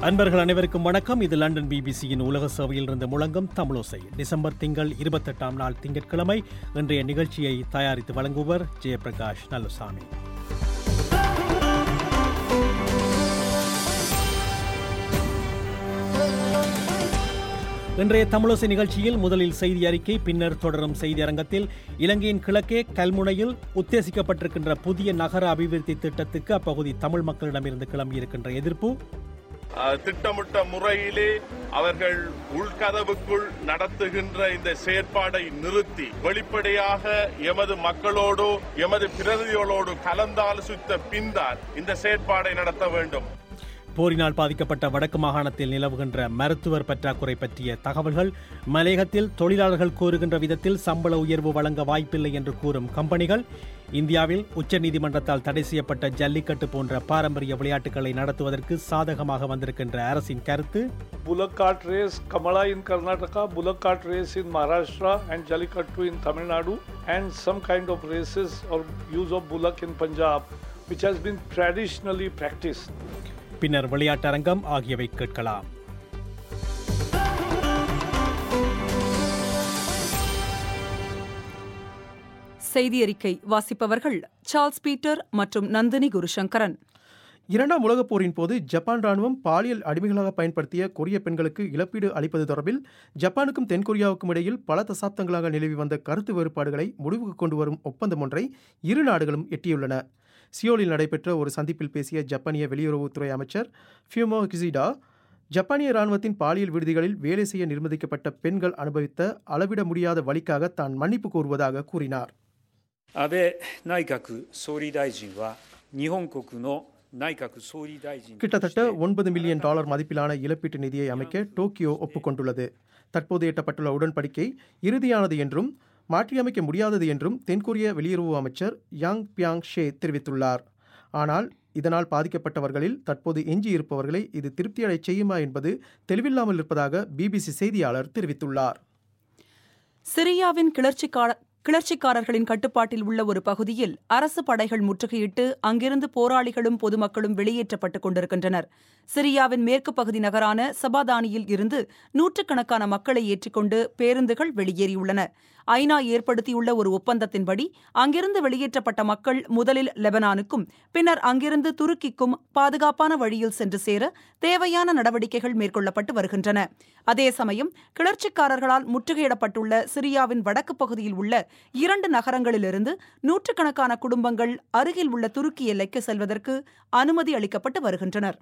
அன்பர்கள் அனைவருக்கும் வணக்கம் இது லண்டன் பிபிசியின் உலக சேவையில் இருந்து முழங்கும் தமிழோசை டிசம்பர் திங்கள் இருபத்தெட்டாம் நாள் திங்கட்கிழமை இன்றைய நிகழ்ச்சியை தயாரித்து வழங்குவர் ஜெயபிரகாஷ் நல்லுசாமி இன்றைய தமிழோசை நிகழ்ச்சியில் முதலில் செய்தி அறிக்கை பின்னர் தொடரும் செய்தி அரங்கத்தில் இலங்கையின் கிழக்கே கல்முனையில் உத்தேசிக்கப்பட்டிருக்கின்ற புதிய நகர அபிவிருத்தி திட்டத்துக்கு அப்பகுதி தமிழ் மக்களிடமிருந்து கிளம்பியிருக்கின்ற எதிர்ப்பு அஹ், திட்டமிட்ட முறையிலே அவர்கள் உள்கதவுக்குள் நடத்துகின்ற இந்த செயற்பாடை நிறுத்தி வெளிப்படையாக எமது மக்களோடு எமது பிரதிகளோடு கலந்தாலோசித்த பின்தான் இந்த செயற்பாடை நடத்த வேண்டும் போரினால் பாதிக்கப்பட்ட வடக்கு மாகாணத்தில் நிலவுகின்ற மருத்துவர் பற்றாக்குறை பற்றிய தகவல்கள் மலையகத்தில் தொழிலாளர்கள் கோருகின்ற விதத்தில் சம்பள உயர்வு வழங்க வாய்ப்பில்லை என்று கூறும் கம்பெனிகள் இந்தியாவில் உச்சநீதிமன்றத்தால் தடை செய்யப்பட்ட ஜல்லிக்கட்டு போன்ற பாரம்பரிய விளையாட்டுகளை நடத்துவதற்கு சாதகமாக வந்திருக்கின்ற அரசின் கருத்து bullock cart race Kamala in Karnataka, bullock cart race in Maharashtra, and Jallikattu in Tamil Nadu, and some kind of races or use of bullock in Punjab, which has been traditionally practiced. பின்னர் விளையாட்டரங்கம் ஆகியவை கேட்கலாம் செய்தி அறிக்கை வாசிப்பவர்கள் Charles Peter மற்றும் நந்தினி குருசங்கரன் இரண்டாம் உலகப் போரின் போது ஜப்பான் ராணுவம் பாலியல் அடிமைகளாக பயன்படுத்திய கொரிய பெண்களுக்கு இழப்பீடு அளிப்பது தொடர்பில் ஜப்பானுக்கும் தென்கொரியாவுக்கும் இடையில் பல தசாப்தங்களாக நிலவி வந்த கருத்து வேறுபாடுகளை முடிவுக்கு கொண்டு வரும் ஒப்பந்தம் ஒன்றை இரு நாடுகளும் எட்டியுள்ளன சியோலில் நடைபெற்ற ஒரு சந்திப்பில் பேசிய ஜப்பானிய வெளியுறவுத்துறை அமைச்சர் ஃபியூமோ கிசிடா ஜப்பானிய ராணுவத்தின் பாலியல் விடுதிகளில் வேலை செய்ய நிர்பந்திக்கப்பட்ட பெண்கள் அனுபவித்த அளவிட முடியாத வழிக்காக தான் மன்னிப்பு கோருவதாக கூறினார் 安倍内閣総理大臣は日本国の内閣総理大臣として கிட்டத்தட்ட ஒன்பது மில்லியன் டாலர் மதிப்பிலான இழப்பீட்டு நிதியை அமைக்க டோக்கியோ ஒப்புக்கொண்டுள்ளது தற்போது எட்டப்பட்டுள்ள உடன்படிக்கை இறுதியானது என்றும் மாற்றியமைக்க முடியாதது என்றும் தென்கொரிய வெளியுறவு அமைச்சர் யாங் பியாங் ஷே தெரிவித்துள்ளார் ஆனால் இதனால் பாதிக்கப்பட்டவர்களில் தற்போது எஞ்சி இருப்பவர்களை இது திருப்தியடை செய்யுமா என்பது தெளிவில்லாமல் இருப்பதாக பிபிசி செய்தியாளர் தெரிவித்துள்ளார் சிரியாவின் கிளர்ச்சிக்கார கிளர்ச்சிக்காரர்களின் கட்டுப்பாட்டில் உள்ள ஒரு பகுதியில் அரசு படைகள் முற்றுகையிட்டு அங்கிருந்து போராளிகளும் பொதுமக்களும் வெளியேற்றப்பட்டுக் கொண்டிருக்கின்றனர் சிரியாவின் மேற்கு பகுதி நகரான சபாதானியில் இருந்து நூற்றுக்கணக்கான மக்களை ஏற்றிக்கொண்டு பேருந்துகள் வெளியேறியுள்ளன ஐநா ஏற்படுத்தியுள்ள ஒரு ஒப்பந்தத்தின்படி அங்கிருந்து வெளியேற்றப்பட்ட மக்கள் முதலில் லெபனானுக்கும் பின்னர் அங்கிருந்து துருக்கிக்கும் பாதுகாப்பான வழியில் சென்று சேர தேவையான நடவடிக்கைகள் மேற்கொள்ளப்பட்டு வருகின்றன அதே சமயம் கிளர்ச்சிக்காரர்களால் முற்றுகையிடப்பட்டுள்ள சிரியாவின் வடக்கு பகுதியில் உள்ள இரண்டு நகரங்களிலிருந்து நூற்றுக்கணக்கான குடும்பங்கள் அருகில் உள்ள துருக்கி எல்லைக்கு செல்வதற்கு அனுமதி அளிக்கப்பட்டு வருகின்றனர்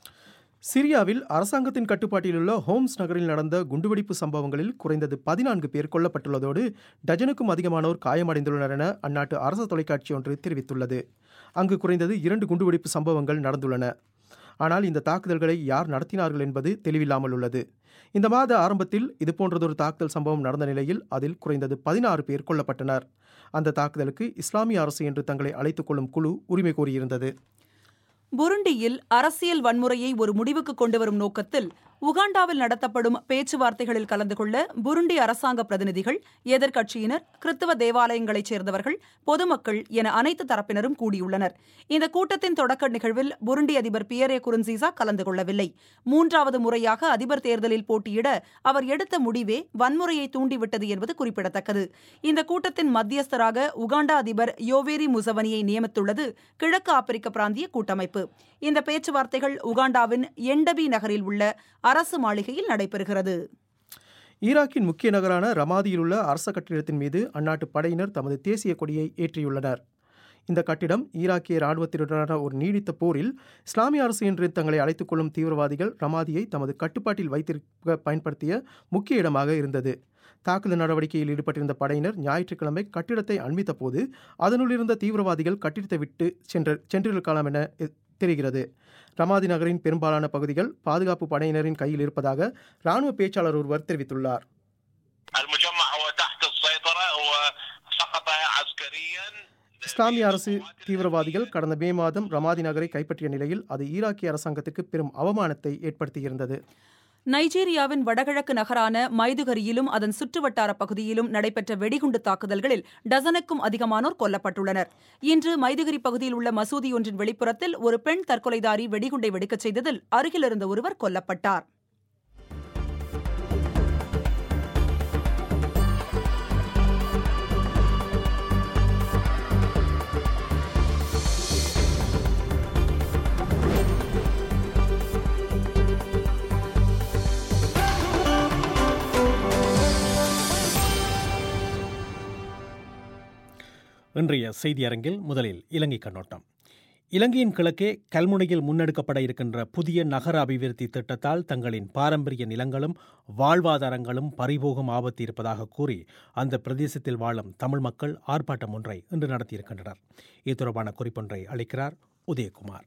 சிரியாவில் அரசாங்கத்தின் கட்டுப்பாட்டிலுள்ள ஹோம்ஸ் நகரில் நடந்த குண்டுவெடிப்பு சம்பவங்களில் குறைந்தது பதினான்கு பேர் கொல்லப்பட்டுள்ளதோடு டஜனுக்கும் அதிகமானோர் காயமடைந்துள்ளனர் என அந்நாட்டு அரசு தொலைக்காட்சி ஒன்று தெரிவித்துள்ளது அங்கு குறைந்தது இரண்டு குண்டுவெடிப்பு சம்பவங்கள் நடந்துள்ளன ஆனால் இந்த தாக்குதல்களை யார் நடத்தினார்கள் என்பது தெளிவில்லாமல் உள்ளது இந்த மாத ஆரம்பத்தில் இதுபோன்றதொரு தாக்குதல் சம்பவம் நடந்த நிலையில் அதில் குறைந்தது பதினாறு பேர் கொல்லப்பட்டனர் அந்த தாக்குதலுக்கு இஸ்லாமிய அரசு என்று தங்களை அழைத்துக் கொள்ளும் குழு உரிமை கோரியிருந்தது புருண்டியில் அரசியல் வன்முறையை ஒரு முடிவுக்கு கொண்டுவரும் நோக்கத்தில் உகாண்டாவில் நடத்தப்படும் பேச்சுவார்த்தைகளில் கலந்து கொள்ள புருண்டி அரசாங்க பிரதிநிதிகள் எதிர்க்கட்சியினர் கிறிஸ்தவ தேவாலயங்களைச் சேர்ந்தவர்கள் பொதுமக்கள் என அனைத்து தரப்பினரும் கூடியுள்ளனர் இந்த கூட்டத்தின் தொடக்க நிகழ்வில் புருண்டி அதிபர் பியரே குருன்சீசா கலந்து கொள்ளவில்லை மூன்றாவது முறையாக அதிபர் தேர்தலில் போட்டியிட அவர் எடுத்த முடிவே வன்முறையை தூண்டிவிட்டது என்பது குறிப்பிடத்தக்கது இந்த கூட்டத்தின் மத்தியஸ்தராக உகாண்டா அதிபர் யோவேரி முசவனியை நியமித்துள்ளது கிழக்கு ஆப்பிரிக்க பிராந்திய கூட்டமைப்பு இந்த பேச்சுவார்த்தைகள் உகாண்டாவின் எண்டபி நகரில் உள்ள அரசு மாளிகையில் நடைபெறுகிறது ஈராக்கின் முக்கிய நகரான ரமாதியில் உள்ள அரச கட்டிடத்தின் மீது அந்நாட்டு படையினர் தமது தேசிய கொடியை ஏற்றியுள்ளனர் இந்த கட்டிடம் ஈராக்கிய இராணுவத்தினுடனான ஒரு நீடித்த போரில் இஸ்லாமிய அரசு என்று தங்களை அழைத்துக் கொள்ளும் தீவிரவாதிகள் ரமாதியை தமது கட்டுப்பாட்டில் வைத்திருக்க பயன்படுத்திய முக்கிய இடமாக இருந்தது தாக்குதல் நடவடிக்கையில் ஈடுபட்டிருந்த படையினர் ஞாயிற்றுக்கிழமை கட்டிடத்தை அண்மித்த போது அதனுள் இருந்த தீவிரவாதிகள் கட்டிடத்தை விட்டு சென்ற சென்றிருக்கலாம் என எ- தெரிகிறது ரமாதி நகரின் பெரும்பாலான பகுதிகள் பாதுகாப்பு படையினரின் கையில் இருப்பதாக இராணுவ பேச்சாளர் ஒருவர் தெரிவித்துள்ளார் المجمع هو تحت السيطرة هو سقط عسكريا இஸ்லாமிய அரசு தீவிரவாதிகள் கடந்த மே மாதம் ரமாதி நகரை கைப்பற்றிய நிலையில் அது ஈராக்கிய அரசாங்கத்திற்கு பெரும் அவமானத்தை ஏற்படுத்தியிருந்தது நைஜீரியாவின் வடகிழக்கு நகரான மைதுகரியிலும் அதன் சுற்றுவட்டார பகுதியிலும் நடைபெற்ற வெடிகுண்டு தாக்குதல்களில் டசனுக்கும் அதிகமானோர் கொல்லப்பட்டுள்ளனர் இன்று மைதுகரி பகுதியில் உள்ள மசூதி ஒன்றின் வெளிப்புறத்தில் ஒரு பெண் தற்கொலைதாரி வெடிகுண்டை வெடிக்கச் செய்ததில் அருகிலிருந்த ஒருவர் கொல்லப்பட்டார் இன்றைய செய்தி அரங்கில் முதலில் இலங்கை கண்ணோட்டம் இலங்கையின் கிழக்கே கல்முனையில் முன்னெடுக்கப்பட இருக்கின்ற புதிய நகர அபிவிருத்தி திட்டத்தால் தங்களின் பாரம்பரிய நிலங்களும் வாழ்வாதாரங்களும் பறிபோகும் ஆபத்து இருப்பதாக கூறி அந்த பிரதேசத்தில் வாழும் தமிழ் மக்கள் ஆர்ப்பாட்டம் ஒன்றை இன்று நடத்தியிருக்கின்றனர் இது தொடர்பான குறிப்பொன்றை அளிக்கிறார் உதயகுமார்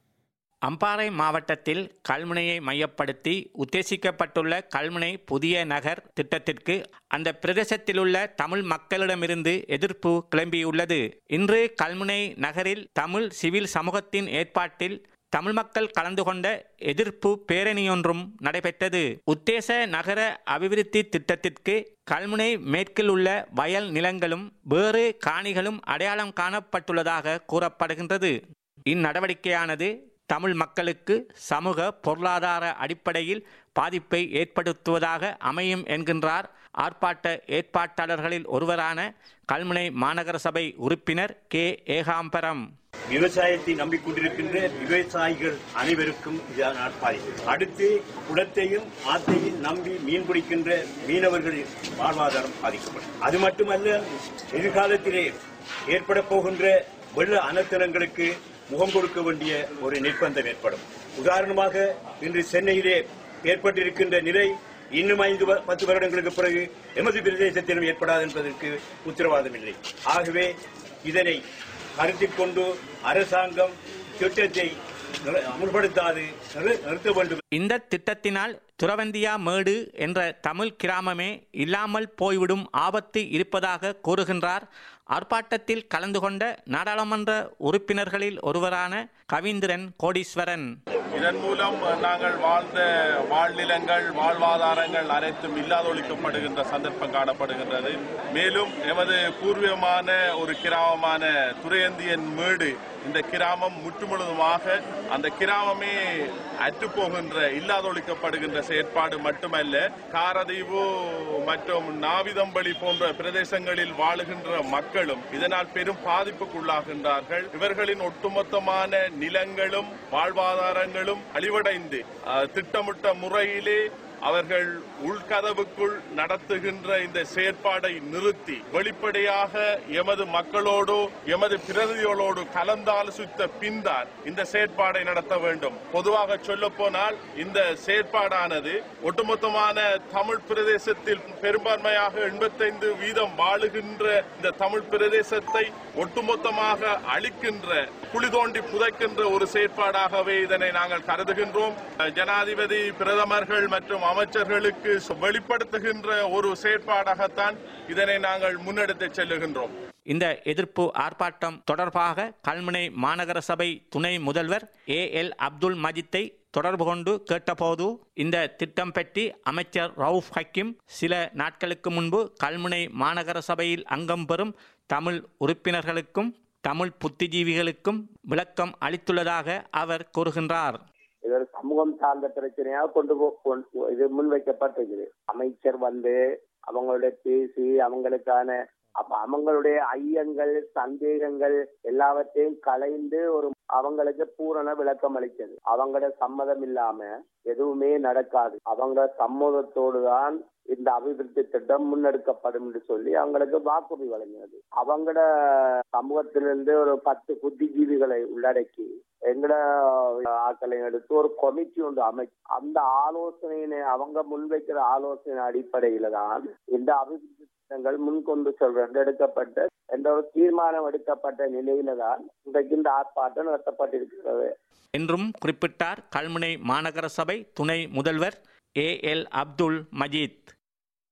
அம்பாறை மாவட்டத்தில் கல்முனையை மையப்படுத்தி உத்தேசிக்கப்பட்டுள்ள கல்முனை புதிய நகர் திட்டத்திற்கு அந்த பிரதேசத்திலுள்ள தமிழ் மக்களிடமிருந்து எதிர்ப்பு கிளம்பியுள்ளது இன்று கல்முனை நகரில் தமிழ் சிவில் சமூகத்தின் ஏற்பாட்டில் தமிழ் மக்கள் கலந்து கொண்ட எதிர்ப்பு பேரணியொன்றும் நடைபெற்றது உத்தேச நகர அபிவிருத்தி திட்டத்திற்கு கல்முனை மேற்கில் உள்ள வயல் நிலங்களும் வேறு காணிகளும் அடையாளம் காணப்பட்டுள்ளதாக கூறப்படுகின்றது இந்நடவடிக்கையானது தமிழ் மக்களுக்கு சமூக பொருளாதார அடிப்படையில் பாதிப்பை ஏற்படுத்துவதாக அமையும் என்கின்றார் ஆர்ப்பாட்ட ஏற்பாட்டாளர்களில் ஒருவரான கல்முனை மாநகர சபை உறுப்பினர் கே ஏகாம்பரம் விவசாயத்தை நம்பிக்கொண்டிருக்கின்ற விவசாயிகள் அனைவருக்கும் இதனால் பாதிக்கும் அடுத்து குளத்தையும் ஆத்தையும் நம்பி மீன் பிடிக்கின்ற மீனவர்களின் வாழ்வாதாரம் பாதிக்கப்படும் அது மட்டுமல்ல எதிர்காலத்திலே ஏற்பட போகின்ற வெள்ள அனர்த்தங்களுக்கு முகம் கொடுக்க வேண்டிய ஒரு நிர்பந்தம் ஏற்படும் உதாரணமாக இன்று சென்னையிலே ஏற்பட்டிருக்கின்ற நிலை இன்னும் ஐந்து வ- பத்து வருடங்களுக்கு பிறகு எமது பிரதேசத்திலும் ஏற்படாது என்பதற்கு உத்தரவாதம் இல்லை ஆகவே இதனை கருத்தில் கொண்டு அரசாங்கம் திட்டத்தை நிற- அமுல்படுத்தாது நிறு- நிறுத்த வேண்டும் இந்த திட்டத்தினால் துறவந்தியா மேடு என்ற தமிழ் கிராமமே இல்லாமல் போய்விடும் ஆபத்து இருப்பதாக கூறுகின்றார் ஆர்ப்பாட்டத்தில் கலந்து கொண்ட நாடாளுமன்ற உறுப்பினர்களில் ஒருவரான கவீந்திரன் கோடீஸ்வரன் இதன் மூலம் நாங்கள் வாழ்ந்த வாழ்நிலங்கள் வாழ்வாதாரங்கள் அனைத்தும் இல்லாதொழிக்கப்படுகின்ற சந்தர்ப்பம் காணப்படுகின்றது மேலும் எமது பூர்வீகமான ஒரு கிராமமான துரையந்தியன் மேடு இந்த கிராமம் முற்றுமுழுதுமாக அந்த கிராமமே அற்றுப்போகின்ற இல்லாதொழிக்கப்படுகின்ற செயற்பாடு மட்டுமல்ல காரதீவு மற்றும் நாவிதம்பளி போன்ற பிரதேசங்களில் வாழுகின்ற மக்களும் இதனால் பெரும் பாதிப்புக்குள்ளாகின்றார்கள் இவர்களின் ஒட்டுமொத்தமான நிலங்களும் வாழ்வாதாரங்களும் அழிவடைந்து அஹ், திட்டமிட்ட முறையிலே அவர்கள் உள்கதவுக்குள் நடத்துகின்ற இந்த செயற்பாடை நிறுத்தி வெளிப்படையாக எமது மக்களோடு எமது பிரதிகளோடு கலந்தாலோசித்த பின்தான் இந்த செயற்பாடை நடத்த வேண்டும் பொதுவாக சொல்ல போனால் இந்த செயற்பாடானது ஒட்டுமொத்தமான தமிழ் பிரதேசத்தில் பெரும்பான்மையாக எண்பத்தைந்து வீதம் வாழுகின்ற இந்த தமிழ் பிரதேசத்தை ஒட்டுமொத்தமாக அழிக்கின்ற குழி தோண்டி புதைக்கின்ற ஒரு செயற்பாடாகவே இதனை நாங்கள் கருதுகின்றோம் ஜனாதிபதி பிரதமர்கள் மற்றும் அமைச்சர்களுக்கு வெளிப்படுத்துகின்ற ஒரு செயற்பாடாகத்தான் இதனை நாங்கள் முன்னெடுத்து செல்லுகின்றோம் இந்த எதிர்ப்பு ஆர்ப்பாட்டம் தொடர்பாக கல்முனை மாநகர சபை துணை முதல்வர் ஏ எல் அப்துல் மஜித்தை தொடர்பு கொண்டு கேட்டபோது இந்த திட்டம் பற்றி அமைச்சர் ரவுஃப் ஹக்கீம் சில நாட்களுக்கு முன்பு கல்முனை மாநகர சபையில் அங்கம் பெறும் தமிழ் உறுப்பினர்களுக்கும் தமிழ் புத்திஜீவிகளுக்கும் விளக்கம் அளித்துள்ளதாக அவர் கூறுகின்றார் இது ஒரு சமூகம் சார்ந்த பிரச்சனையா கொண்டு போ கொண்டு- இது முன்வைக்கப்பட்டிருக்குது அமைச்சர் வந்து அவங்களோட பேசி அவங்களுக்கான அப்ப அவங்களுடைய ஐயங்கள் சந்தேகங்கள் எல்லாவற்றையும் களைந்து ஒரு அவங்களுக்கு பூரண விளக்கம் அளித்தது அவங்களோட சம்மதம் இல்லாம எதுவுமே நடக்காது அவங்க சம்மதத்தோடு தான் இந்த அபிவிருத்தி திட்டம் முன்னெடுக்கப்படும் என்று சொல்லி அவங்களுக்கு வாக்குறுதி வழங்கினது அவங்களோட சமூகத்திலிருந்து ஒரு பத்து புத்திஜீவிகளை உள்ளடக்கி எங்கட ஆட்களை எடுத்து ஒரு கமிட்டி ஒன்று அமைச்சு அந்த ஆலோசனையினை அவங்க முன்வைக்கிற ஆலோசனை அடிப்படையில தான் இந்த அபிவிருத்தி திட்டங்கள் முன்கொண்டு செல்றது எடுக்கப்பட்ட என்ற ஒரு தீர்மானம் எடுக்கப்பட்ட நிலையில தான் இன்றைக்கு இந்த ஆர்ப்பாட்டம் நடத்தப்பட்டிருக்கிறது என்றும் குறிப்பிட்டார் கல்முனை மாநகர சபை துணை முதல்வர் ஏ எல் அப்துல் மஜீத்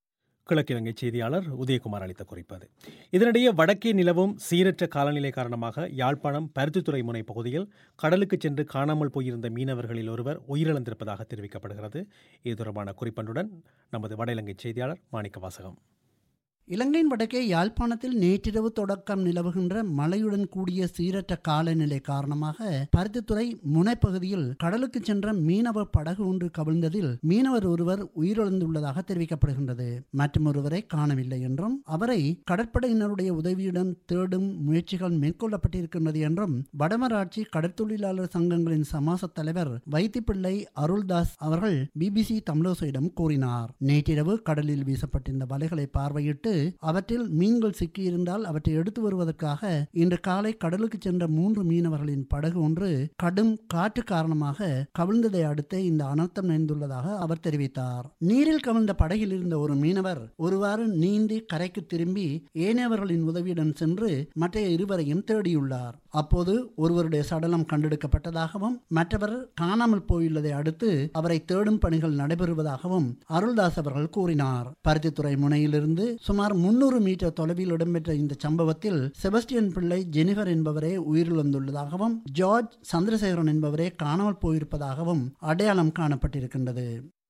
கிழக்கிழங்கை செய்தியாளர் உதயகுமார் அளித்த குறிப்பது இதனிடையே வடக்கே நிலவும் சீரற்ற காலநிலை காரணமாக யாழ்ப்பாணம் பருத்தித்துறை முனை பகுதியில் கடலுக்கு சென்று காணாமல் போயிருந்த மீனவர்களில் ஒருவர் உயிரிழந்திருப்பதாக தெரிவிக்கப்படுகிறது இது தொடர்பான குறிப்பொன்றுடன் நமது வட இலங்கை செய்தியாளர் மாணிக்க வாசகம் இலங்கையின் வடக்கே யாழ்ப்பாணத்தில் நேற்றிரவு தொடக்கம் நிலவுகின்ற மழையுடன் கூடிய சீரற்ற காலநிலை காரணமாக பருத்தித்துறை முனைப்பகுதியில் கடலுக்கு சென்ற மீனவ படகு ஒன்று கவிழ்ந்ததில் மீனவர் ஒருவர் உயிரிழந்துள்ளதாக தெரிவிக்கப்படுகின்றது மற்றும் ஒருவரை காணவில்லை என்றும் அவரை கடற்படையினருடைய உதவியுடன் தேடும் முயற்சிகள் மேற்கொள்ளப்பட்டிருக்கின்றது என்றும் வடமராட்சி கடற்தொழிலாளர் சங்கங்களின் சமாச தலைவர் வைத்திப்பிள்ளை அருள்தாஸ் அவர்கள் பிபிசி தமிழோசையிடம் கூறினார் நேற்றிரவு கடலில் வீசப்பட்டிருந்த வலைகளை பார்வையிட்டு அவற்றில் மீன்கள் சிக்கியிருந்தால் அவற்றை எடுத்து வருவதற்காக இன்று காலை கடலுக்கு சென்ற மூன்று மீனவர்களின் படகு ஒன்று கடும் காற்று காரணமாக கவிழ்ந்ததை அடுத்து இந்த அனர்த்தம் நேர்ந்துள்ளதாக அவர் தெரிவித்தார் நீரில் கவிழ்ந்த படகில் இருந்த ஒரு மீனவர் ஒருவாறு நீந்தி கரைக்கு திரும்பி ஏனையவர்களின் உதவியுடன் சென்று மற்ற இருவரையும் தேடியுள்ளார் அப்போது ஒருவருடைய சடலம் கண்டெடுக்கப்பட்டதாகவும் மற்றவர் காணாமல் போயுள்ளதை அடுத்து அவரை தேடும் பணிகள் நடைபெறுவதாகவும் அருள்தாஸ் அவர்கள் கூறினார் பருத்தித்துறை முனையிலிருந்து சுமார் முன்னூறு மீட்டர் தொலைவில் இடம்பெற்ற இந்த சம்பவத்தில் செபஸ்டியன் பிள்ளை ஜெனிஃபர் என்பவரே உயிரிழந்துள்ளதாகவும் ஜார்ஜ் சந்திரசேகரன் என்பவரே காணாமல் போயிருப்பதாகவும் அடையாளம் காணப்பட்டிருக்கின்றது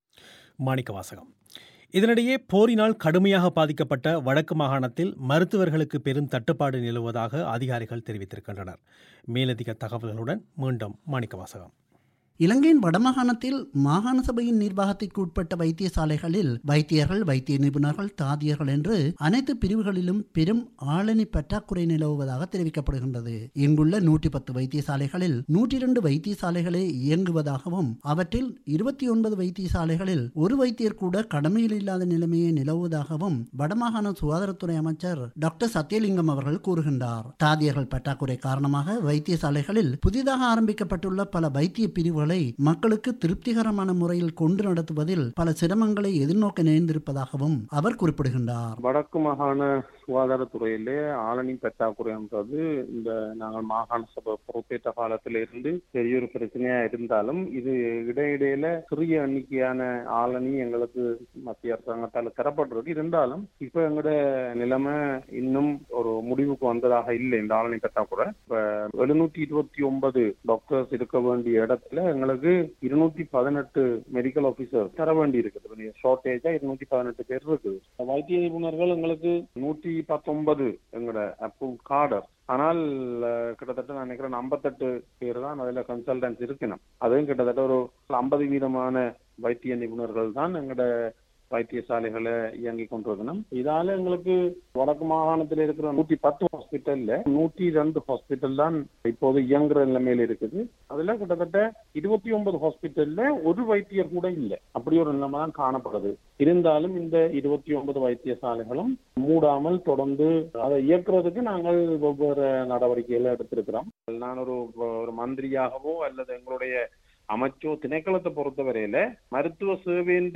மாணிக்க வாசகம் இதனிடையே போரினால் கடுமையாக பாதிக்கப்பட்ட வடக்கு மாகாணத்தில் மருத்துவர்களுக்கு பெரும் தட்டுப்பாடு நிலவுவதாக அதிகாரிகள் தெரிவித்திருக்கின்றனர் மேலதிக தகவல்களுடன் மீண்டும் மாணிக்க வாசகம் இலங்கையின் வடமாகாணத்தில் மாகாண சபையின் நிர்வாகத்திற்கு உட்பட்ட வைத்தியசாலைகளில் வைத்தியர்கள் வைத்திய நிபுணர்கள் தாதியர்கள் என்று அனைத்து பிரிவுகளிலும் பெரும் ஆளணி பற்றாக்குறை நிலவுவதாக தெரிவிக்கப்படுகின்றது இங்குள்ள நூற்றி பத்து வைத்தியசாலைகளில் நூற்றி இரண்டு வைத்தியசாலைகளே இயங்குவதாகவும் அவற்றில் இருபத்தி ஒன்பது வைத்தியசாலைகளில் ஒரு வைத்தியர் கூட கடமையில் இல்லாத நிலைமையே நிலவுவதாகவும் வடமாகாண சுகாதாரத்துறை அமைச்சர் டாக்டர் சத்யலிங்கம் அவர்கள் கூறுகின்றார் தாதியர்கள் பற்றாக்குறை காரணமாக வைத்தியசாலைகளில் புதிதாக ஆரம்பிக்கப்பட்டுள்ள பல வைத்திய பிரிவுகள் சேவைகளை மக்களுக்கு திருப்திகரமான முறையில் கொண்டு நடத்துவதில் பல சிரமங்களை எதிர்நோக்க நேர்ந்திருப்பதாகவும் அவர் குறிப்பிடுகின்றார் வடக்கு மாகாண சுகாதாரத்துறையிலே ஆளணி பற்றாக்குறைன்றது இந்த நாங்கள் மாகாண சபை பொறுப்பேற்ற காலத்தில இருந்து பெரிய ஒரு பிரச்சனையா இருந்தாலும் இது இடையிடையில சிறிய எண்ணிக்கையான ஆளணி எங்களுக்கு மத்திய அரசாங்கத்தால் தரப்படுறது இருந்தாலும் இப்ப எங்களோட நிலைமை இன்னும் ஒரு முடிவுக்கு வந்ததாக இல்லை இந்த ஆளணி பற்றாக்குறை இப்ப எழுநூத்தி இருபத்தி ஒன்பது டாக்டர்ஸ் இருக்க வேண்டிய இடத்துல எங்களுக்கு இருநூத்தி பதினெட்டு மெடிக்கல் ஆபீசர் தர வேண்டி இருக்குது ஷார்டேஜா இருநூத்தி பதினெட்டு பேர் இருக்குது வைத்திய நிபுணர்கள் எங்களுக்கு நூற்றி பத்தொன்பது எங்களோட அப்ரூவ் கார்டர் ஆனால் கிட்டத்தட்ட நான் நினைக்கிறேன் ஐம்பத்தெட்டு பேர் தான் அதுல கன்சல்டன்ஸ் இருக்கணும் அதுவும் கிட்டத்தட்ட ஒரு ஐம்பது வீதமான வைத்திய நிபுணர்கள் தான் எங்களோட வைத்தியசாலைகளை இயங்கி கொண்டிருக்கணும் இதால எங்களுக்கு வடக்கு மாகாணத்தில் இருக்கிற நூத்தி பத்து ஹாஸ்பிட்டல்ல நூத்தி ரெண்டு ஹாஸ்பிட்டல் தான் இப்போது இயங்குற நிலைமையில இருக்குது அதுல கிட்டத்தட்ட இருபத்தி ஒன்பது ஹாஸ்பிட்டல்ல ஒரு வைத்தியர் கூட இல்லை அப்படி ஒரு நிலைமை தான் காணப்படுது இருந்தாலும் இந்த இருபத்தி ஒன்பது வைத்தியசாலைகளும் மூடாமல் தொடர்ந்து அதை இயக்குறதுக்கு நாங்கள் ஒவ்வொரு நடவடிக்கைகளை எடுத்திருக்கிறோம் நான் ஒரு ஒரு மந்திரியாகவோ அல்லது எங்களுடைய அமைச்சோ திணைக்களத்தை பொறுத்தவரையில மருத்துவ சேவையின்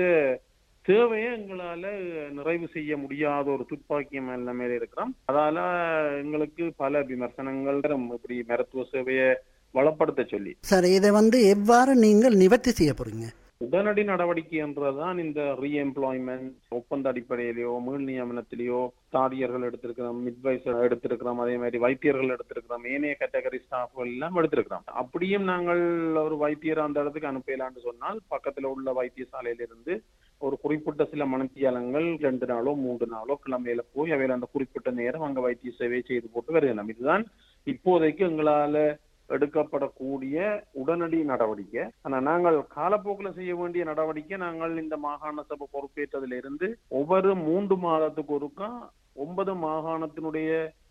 தேவையை எங்களால நிறைவு செய்ய முடியாத ஒரு துப்பாக்கியம் நிலைமையில இருக்கிறோம் அதால எங்களுக்கு பல விமர்சனங்கள் இப்படி மருத்துவ சேவையை வளப்படுத்த சொல்லி சார் இதை வந்து எவ்வாறு நீங்கள் நிவர்த்தி செய்ய போறீங்க உடனடி நடவடிக்கை என்றுதான் இந்த ரீஎம்ப்ளாய்மெண்ட் ஒப்பந்த அடிப்படையிலேயோ மீள் நியமனத்திலேயோ தாதியர்கள் எடுத்திருக்கிறோம் மிட்வைஸ் எடுத்திருக்கிறோம் அதே மாதிரி வைத்தியர்கள் எடுத்திருக்கிறோம் ஏனைய கேட்டகரி ஸ்டாஃப் எல்லாம் எடுத்திருக்கிறோம் அப்படியும் நாங்கள் ஒரு வைத்தியர் அந்த இடத்துக்கு அனுப்பலான்னு சொன்னால் பக்கத்துல உள்ள வைத்தியசாலையிலிருந்து ஒரு குறிப்பிட்ட சில மனத்தியாலங்கள் ரெண்டு நாளோ மூன்று நாளோ கிளம்பையில போய் அவையில் அந்த குறிப்பிட்ட நேரம் அங்க வைத்திய சேவை செய்து போட்டு வருகிறோம் இதுதான் இப்போதைக்கு எங்களால எடுக்கப்படக்கூடிய உடனடி நடவடிக்கை ஆனா நாங்கள் காலப்போக்கில் செய்ய வேண்டிய நடவடிக்கை நாங்கள் இந்த மாகாண சபை பொறுப்பேற்றதுல இருந்து ஒவ்வொரு மூன்று மாதத்துக்கு ஒருக்கா ஒன்பது மாகாணத்தினுடைய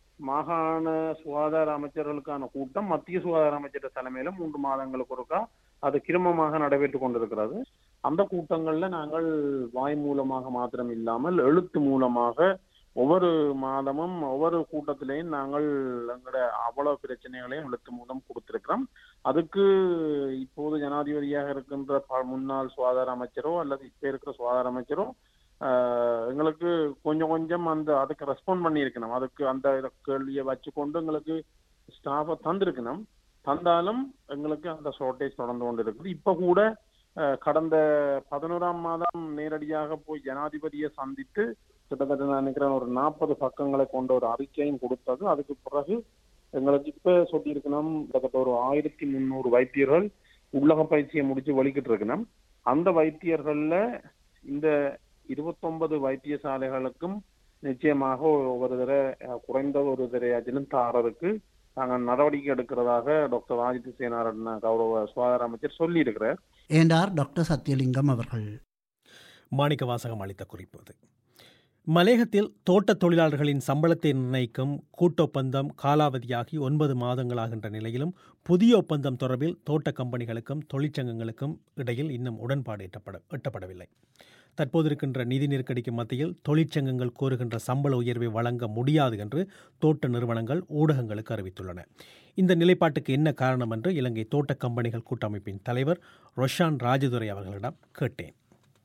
மாகாண சுகாதார அமைச்சர்களுக்கான கூட்டம் மத்திய சுகாதார அமைச்சர் தலைமையில மூன்று மாதங்களுக்கு ஒருக்கா அது கிரமமாக நடைபெற்று கொண்டிருக்கிறது அந்த கூட்டங்கள்ல நாங்கள் வாய் மூலமாக மாத்திரம் இல்லாமல் எழுத்து மூலமாக ஒவ்வொரு மாதமும் ஒவ்வொரு கூட்டத்திலையும் நாங்கள் எங்களோட அவ்வளவு பிரச்சனைகளையும் எழுத்து மூலம் கொடுத்திருக்கிறோம் அதுக்கு இப்போது ஜனாதிபதியாக இருக்கின்ற முன்னாள் சுகாதார அமைச்சரோ அல்லது இப்ப இருக்கிற சுகாதார அமைச்சரோ எங்களுக்கு கொஞ்சம் கொஞ்சம் அந்த அதுக்கு ரெஸ்பாண்ட் பண்ணியிருக்கணும் அதுக்கு அந்த கேள்வியை வச்சுக்கொண்டு எங்களுக்கு ஸ்டாஃபை தந்திருக்கணும் தந்தாலும் எங்களுக்கு அந்த ஷார்டேஜ் தொடர்ந்து கொண்டு இருக்குது இப்ப கூட கடந்த பதினோராம் மாதம் நேரடியாக போய் ஜனாதிபதியை சந்தித்து கிட்டத்தட்ட நான் நினைக்கிறேன் ஒரு நாற்பது பக்கங்களை கொண்ட ஒரு அறிக்கையும் கொடுத்தது அதுக்கு பிறகு எங்களுக்கு இப்ப சொல்லியிருக்கணும் கிட்டத்தட்ட ஒரு ஆயிரத்தி முந்நூறு வைத்தியர்கள் உள்ளக பயிற்சியை முடிச்சு வலிக்கிட்டு இருக்கணும் அந்த வைத்தியர்கள்ல இந்த இருபத்தொன்பது வைத்தியசாலைகளுக்கும் நிச்சயமாக ஒவ்வொரு தடவை குறைந்த ஒரு தரையாச்சிலும் தாரருக்கு நாங்கள் நடவடிக்கை எடுக்கிறதாக டாக்டர் ராஜித் சேனாரட்ன கௌரவ சுகாதார அமைச்சர் சொல்லி இருக்கிறார் என்றார் டாக்டர் சத்யலிங்கம் அவர்கள் மாணிக்க வாசகம் அளித்த குறிப்பு அது மலேகத்தில் தோட்ட தொழிலாளர்களின் சம்பளத்தை நிர்ணயிக்கும் கூட்டொப்பந்தம் காலாவதியாகி ஒன்பது மாதங்களாகின்ற நிலையிலும் புதிய ஒப்பந்தம் தொடர்பில் தோட்ட கம்பெனிகளுக்கும் தொழிற்சங்கங்களுக்கும் இடையில் இன்னும் உடன்பாடு எட்டப்பட எட்டப்படவில்லை தற்போது இருக்கின்ற நிதி நெருக்கடிக்கு மத்தியில் தொழிற்சங்கங்கள் கோருகின்ற சம்பள உயர்வை வழங்க முடியாது என்று தோட்ட நிறுவனங்கள் ஊடகங்களுக்கு அறிவித்துள்ளன இந்த நிலைப்பாட்டுக்கு என்ன காரணம் என்று இலங்கை தோட்ட கம்பெனிகள் கூட்டமைப்பின் தலைவர் ரொஷான் ராஜதுரை அவர்களிடம் கேட்டேன்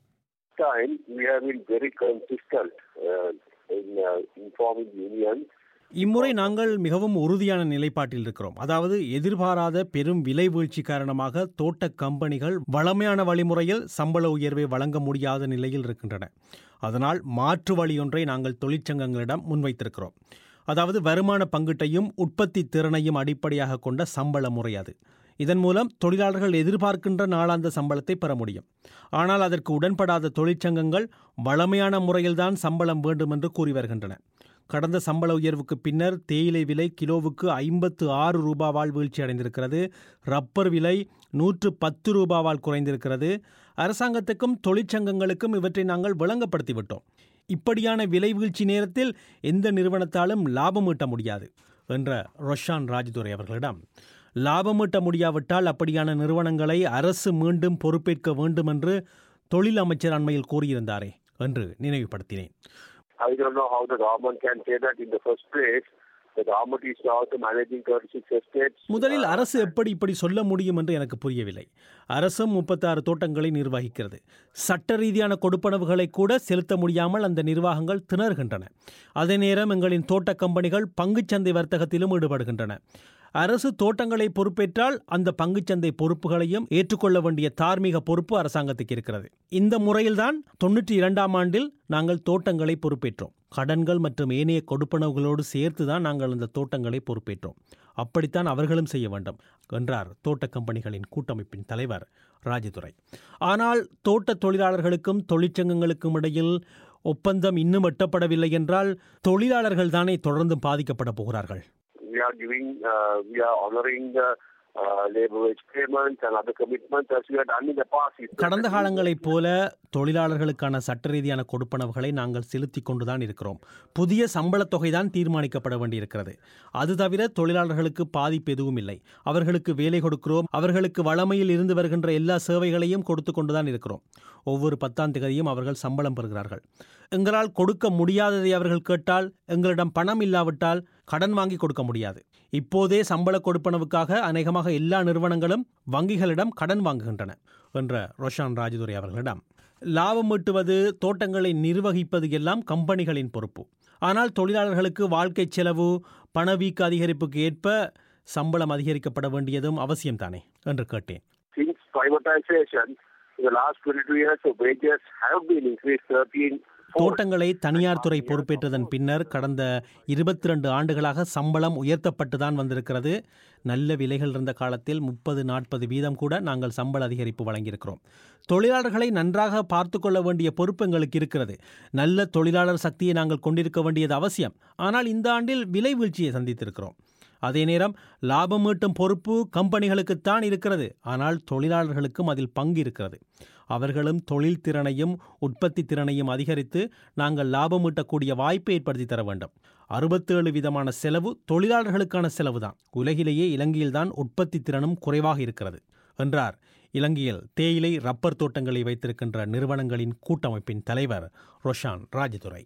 time, we have been very consistent uh, in uh, informing unions இம்முறை நாங்கள் மிகவும் உறுதியான நிலைப்பாட்டில் இருக்கிறோம் அதாவது எதிர்பாராத பெரும் விலை வீழ்ச்சி காரணமாக தோட்ட கம்பெனிகள் வளமையான வழிமுறையில் சம்பள உயர்வை வழங்க முடியாத நிலையில் இருக்கின்றன அதனால் மாற்று வழியொன்றை நாங்கள் தொழிற்சங்கங்களிடம் முன்வைத்திருக்கிறோம் அதாவது வருமான பங்கீட்டையும் உற்பத்தி திறனையும் அடிப்படையாக கொண்ட சம்பள முறை அது இதன் மூலம் தொழிலாளர்கள் எதிர்பார்க்கின்ற நாளாந்த சம்பளத்தை பெற முடியும் ஆனால் அதற்கு உடன்படாத தொழிற்சங்கங்கள் வளமையான முறையில்தான் சம்பளம் வேண்டும் என்று கூறி வருகின்றன கடந்த சம்பள உயர்வுக்கு பின்னர் தேயிலை விலை கிலோவுக்கு ஐம்பத்து ஆறு ரூபாவால் வீழ்ச்சி அடைந்திருக்கிறது ரப்பர் விலை நூற்று பத்து ரூபாவால் குறைந்திருக்கிறது அரசாங்கத்துக்கும் தொழிற்சங்கங்களுக்கும் இவற்றை நாங்கள் விளங்கப்படுத்திவிட்டோம் இப்படியான விலை வீழ்ச்சி நேரத்தில் எந்த நிறுவனத்தாலும் லாபம் ஈட்ட முடியாது என்ற ரொஷான் ராஜதுரை அவர்களிடம் லாபம் ஈட்ட முடியாவிட்டால் அப்படியான நிறுவனங்களை அரசு மீண்டும் பொறுப்பேற்க வேண்டும் என்று தொழில் அமைச்சர் அண்மையில் கூறியிருந்தாரே என்று நினைவுபடுத்தினேன் I don't know how the government can say that in the first place. The government is also managing 36 estates. முதலில் அரசு எப்படி இப்படி சொல்ல முடியும் என்று எனக்கு புரியவில்லை அரசும் முப்பத்தாறு தோட்டங்களை நிர்வகிக்கிறது சட்ட ரீதியான கொடுப்பனவுகளை கூட செலுத்த முடியாமல் அந்த நிர்வாகங்கள் திணறுகின்றன அதே நேரம் எங்களின் தோட்ட கம்பெனிகள் பங்குச்சந்தை வர்த்தகத்திலும் ஈடுபடுகின்றன அரசு தோட்டங்களை பொறுப்பேற்றால் அந்த பங்குச்சந்தை பொறுப்புகளையும் ஏற்றுக்கொள்ள வேண்டிய தார்மீக பொறுப்பு அரசாங்கத்துக்கு இருக்கிறது இந்த முறையில்தான் தொண்ணூற்றி இரண்டாம் ஆண்டில் நாங்கள் தோட்டங்களை பொறுப்பேற்றோம் கடன்கள் மற்றும் ஏனைய கொடுப்பனவுகளோடு சேர்த்து தான் நாங்கள் அந்த தோட்டங்களை பொறுப்பேற்றோம் அப்படித்தான் அவர்களும் செய்ய வேண்டும் என்றார் தோட்ட கம்பெனிகளின் கூட்டமைப்பின் தலைவர் ராஜதுரை ஆனால் தோட்ட தொழிலாளர்களுக்கும் தொழிற்சங்கங்களுக்கும் இடையில் ஒப்பந்தம் இன்னும் எட்டப்படவில்லை என்றால் தொழிலாளர்கள் தானே தொடர்ந்து பாதிக்கப்பட போகிறார்கள் We are giving, uh, we are honoring the uh, labor wage payments and other commitments as we had done in the past. கடந்த காலங்களைப் போல தொழிலாளர்களுக்கான சட்ட ரீதியான கொடுப்பனவுகளை நாங்கள் செலுத்தி கொண்டுதான் இருக்கிறோம் புதிய சம்பளத் தொகைதான் தீர்மானிக்கப்பட வேண்டியிருக்கிறது அது தவிர தொழிலாளர்களுக்கு பாதிப்பு எதுவும் இல்லை அவர்களுக்கு வேலை கொடுக்கிறோம் அவர்களுக்கு வளமையில் இருந்து வருகின்ற எல்லா சேவைகளையும் கொடுத்து கொண்டுதான் இருக்கிறோம் ஒவ்வொரு பத்தாம் தேதியும் அவர்கள் சம்பளம் பெறுகிறார்கள் எங்களால் கொடுக்க முடியாததை அவர்கள் கேட்டால் எங்களிடம் பணம் இல்லாவிட்டால் கடன் வாங்கி கொடுக்க முடியாது இப்போதே சம்பள கொடுப்பனவுக்காக அநேகமாக எல்லா நிறுவனங்களும் வங்கிகளிடம் கடன் வாங்குகின்றன என்ற ரோஷான் ராஜதுரை அவர்களிடம் லாபம் ஈட்டுவது தோட்டங்களை நிர்வகிப்பது எல்லாம் கம்பெனிகளின் பொறுப்பு ஆனால் தொழிலாளர்களுக்கு வாழ்க்கை செலவு பணவீக்க அதிகரிப்புக்கு ஏற்ப சம்பளம் அதிகரிக்கப்பட வேண்டியதும் அவசியம்தானே என்று கேட்டேன் Since privatization, in the last 22 years, the wages have been increased 13 தோட்டங்களை தனியார் துறை பொறுப்பேற்றதன் பின்னர் கடந்த இருபத்தி ரெண்டு ஆண்டுகளாக சம்பளம் உயர்த்தப்பட்டுதான் வந்திருக்கிறது நல்ல விலைகள் இருந்த காலத்தில் முப்பது நாற்பது வீதம் கூட நாங்கள் சம்பள அதிகரிப்பு வழங்கியிருக்கிறோம் தொழிலாளர்களை நன்றாக பார்த்து கொள்ள வேண்டிய பொறுப்பு எங்களுக்கு இருக்கிறது நல்ல தொழிலாளர் சக்தியை நாங்கள் கொண்டிருக்க வேண்டியது அவசியம் ஆனால் இந்த ஆண்டில் விலை வீழ்ச்சியை சந்தித்திருக்கிறோம் அதே நேரம் லாபம் ஈட்டும் பொறுப்பு கம்பெனிகளுக்குத்தான் இருக்கிறது ஆனால் தொழிலாளர்களுக்கும் அதில் பங்கு இருக்கிறது அவர்களும் தொழில் திறனையும் உற்பத்தி திறனையும் அதிகரித்து நாங்கள் லாபம் ஈட்டக்கூடிய வாய்ப்பை ஏற்படுத்தி தர வேண்டும் அறுபத்தேழு விதமான செலவு தொழிலாளர்களுக்கான செலவுதான் உலகிலேயே இலங்கையில்தான் உற்பத்தி திறனும் குறைவாக இருக்கிறது என்றார் இலங்கையில் தேயிலை ரப்பர் தோட்டங்களை வைத்திருக்கின்ற நிறுவனங்களின் கூட்டமைப்பின் தலைவர் ரொஷான் ராஜதுரை